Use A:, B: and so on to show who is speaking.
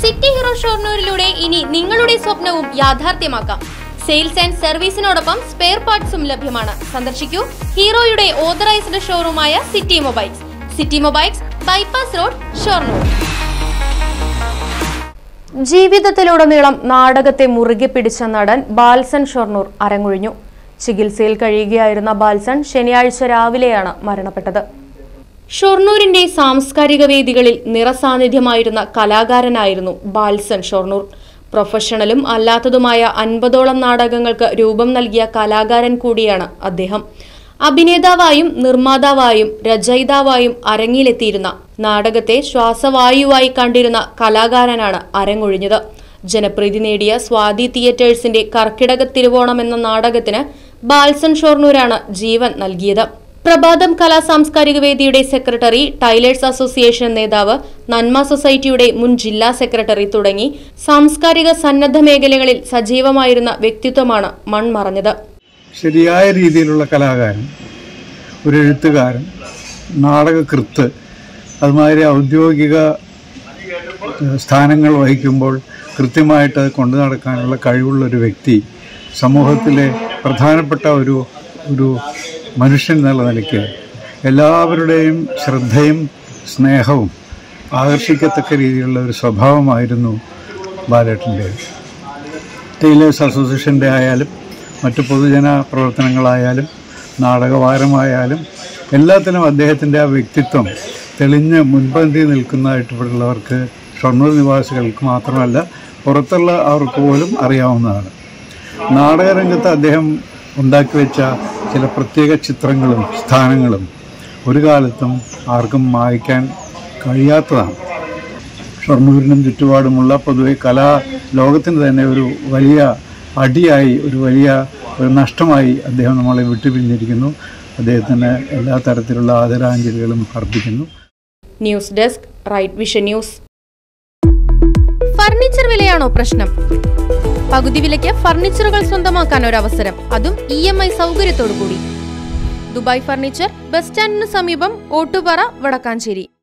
A: city hero ഷോർണൂരിലൂടെ ഇനി നിങ്ങളുടെ സ്വപ്നവും യാഥാർത്ഥ്യമാക്കാം സെയിൽസ് ആൻഡ് സർവീസിനോടൊപ്പം സ്പെയർ പാർട്സും ലഭ്യമാണ് സന്ദർശിക്കൂ ഹീറോയുടെ ഓതറൈസ്ഡ് ഷോറൂമായ city mobiles city mobiles bypass road Shoranur ജീവിതത്തിലുടനീളം നാടകത്തെ മുറുകെ പിടിച്ച നടൻ ബാൽസൺ ഷൊർണൂർ അരങ്ങൊഴിഞ്ഞു ചികിത്സയിൽ കഴിയുകയായിരുന്ന ബാൽസൺ ശനിയാഴ്ച രാവിലെയാണ് മരണപ്പെട്ടത് ഷൊർണൂരിന്റെ സാംസ്കാരിക വേദികളിൽ നിറസാന്നിധ്യമായിരുന്ന കലാകാരനായിരുന്നു ബാൽസൺ ഷൊർണൂർ പ്രൊഫഷണലും അല്ലാത്തതുമായ അൻപതോളം നാടകങ്ങൾക്ക് രൂപം നൽകിയ കലാകാരൻ കൂടിയാണ് അദ്ദേഹം അഭിനേതാവായും നിർമ്മാതാവായും രചയിതാവായും അരങ്ങിലെത്തിയിരുന്ന നാടകത്തെ ശ്വാസവായുവായി കണ്ടിരുന്ന കലാകാരനാണ് അരങ്ങൊഴിഞ്ഞത് ജനപ്രീതി നേടിയ സ്വാതി തിയേറ്റേഴ്സിന്റെ കർക്കിടക തിരുവോണം എന്ന നാടകത്തിന് ബാൽസൺ ഷൊർണൂരാണ് ജീവൻ നൽകിയത് പ്രഭാതം കലാ സാംസ്കാരിക വേദിയുടെ സെക്രട്ടറി ടൈലേഴ്സ് അസോസിയേഷൻ നേതാവ് നന്മ സൊസൈറ്റിയുടെ മുൻ ജില്ലാ സെക്രട്ടറി തുടങ്ങി സാംസ്കാരിക സന്നദ്ധ മേഖലകളിൽ സജീവമായിരുന്ന വ്യക്തിത്വമാണ് മൺമറഞ്ഞത്
B: ശരിയായ രീതിയിലുള്ള കലാകാരൻ ഒരു എഴുത്തുകാരൻ നാടകകൃത്ത് അതുമാതിരി ഔദ്യോഗിക ഏഹ്, സ്ഥാനങ്ങൾ വഹിക്കുമ്പോൾ കൃത്യമായിട്ട് അത് കൊണ്ടു നടക്കാനുള്ള കഴിവുള്ള ഒരു വ്യക്തി സമൂഹത്തിലെ പ്രധാനപ്പെട്ട ഒരു ഒരു മനുഷ്യൻ എന്നുള്ള നിലയ്ക്ക് എല്ലാവരുടെയും ശ്രദ്ധയും സ്നേഹവും ആകർഷിക്കത്തക്ക രീതിയിലുള്ള ഒരു സ്വഭാവമായിരുന്നു ബാലേട്ടൻ്റെ ടൈലേഴ്സ് അസോസിയേഷൻ്റെ ആയാലും മറ്റു പൊതുജന പ്രവർത്തനങ്ങളായാലും നാടകവാരമായാലും എല്ലാത്തിനും അദ്ദേഹത്തിൻ്റെ ആ വ്യക്തിത്വം തെളിഞ്ഞ് മുൻപന്തി നിൽക്കുന്നതായിട്ട് ഇവിടെയുള്ളവർക്ക് ഷൊർണൂർ നിവാസികൾക്ക് മാത്രമല്ല പുറത്തുള്ള അവർക്ക് പോലും അറിയാവുന്നതാണ് നാടകരംഗത്ത് അദ്ദേഹം ഉണ്ടാക്കി വെച്ച ചില പ്രത്യേക ചിത്രങ്ങളും സ്ഥാനങ്ങളും ഒരു കാലത്തും ആർക്കും മായ്ക്കാൻ കഴിയാത്തതാണ് ഷൊർണൂരിനും ചുറ്റുപാടുമുള്ള പൊതുവെ കലാ ലോകത്തിന് തന്നെ ഒരു വലിയ അടിയായി ഒരു വലിയ ഒരു നഷ്ടമായി അദ്ദേഹം നമ്മളെ വിട്ടുപിരിഞ്ഞിരിക്കുന്നു അദ്ദേഹത്തിന് എല്ലാ തരത്തിലുള്ള ആദരാഞ്ജലികളും അർപ്പിക്കുന്നു
A: news desk right vision news furniture വിലയാണോ പ്രശ്നം പകുതി വിലയ്ക്ക് ഫർണിച്ചറുകൾ സ്വന്തമാക്കാൻ ഒരു അവസരം അതും ഇ എം ഐ സൗകര്യത്തോടു കൂടി ദുബായ് ഫർണിച്ചർ ബസ് സ്റ്റാൻഡിന് സമീപം ഓട്ടുപാറ വടക്കാഞ്ചേരി